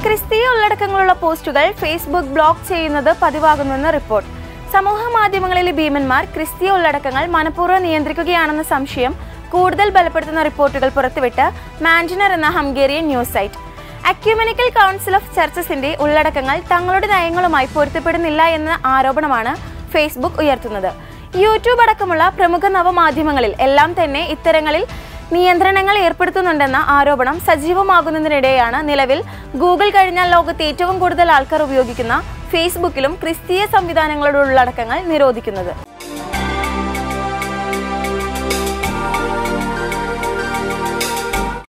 ക്രിസ്തീയ ഉള്ളടക്കങ്ങളുള്ള പോസ്റ്റുകൾ Facebook block ചെയ്യുന്നത് പതിവാകുന്നുവെന്ന് റിപ്പോർട്ട് സമൂഹ മാധ്യമങ്ങളിലെ ഭീമന്മാർ ക്രിസ്തീയ ഉള്ളടക്കങ്ങൾ മനഃപൂർവ്വം നിയന്ത്രിക്കുകയാണെന്ന സംശയം കൂടുതൽ ബലപ്പെടുത്തുന്ന റിപ്പോർട്ടുകൾ പുറത്തുവിട്ട് മാൻജിനർ എന്ന Hungarian news site ecumenical council of ചർച്ചസിന്റെ ഉള്ളടക്കങ്ങൾ തങ്ങളുടെ നയങ്ങളുമായി പൊരുത്തപ്പെടുന്നില്ല എന്ന ആരോപണമാണ് ഫേസ്ബുക്ക് ഉയർത്തുന്നത് യൂട്യൂബ് അടക്കമുള്ള പ്രമുഖ നവമാധ്യമങ്ങളിൽ എല്ലാം തന്നെ ഇത്തരങ്ങളിൽ നിയന്ത്രണങ്ങൾ ഏർപ്പെടുത്തുന്നുണ്ടെന്ന ആരോപണം സജീവമാകുന്നതിനിടെയാണ് നിലവിൽ ഗൂഗിൾ കഴിഞ്ഞാൽ ലോകത്ത് ഏറ്റവും കൂടുതൽ ആൾക്കാർ ഉപയോഗിക്കുന്ന ഫേസ്ബുക്കിലും ക്രിസ്തീയ സംവിധാനങ്ങളുടെ ഉള്ളടക്കങ്ങൾ നിരോധിക്കുന്നത്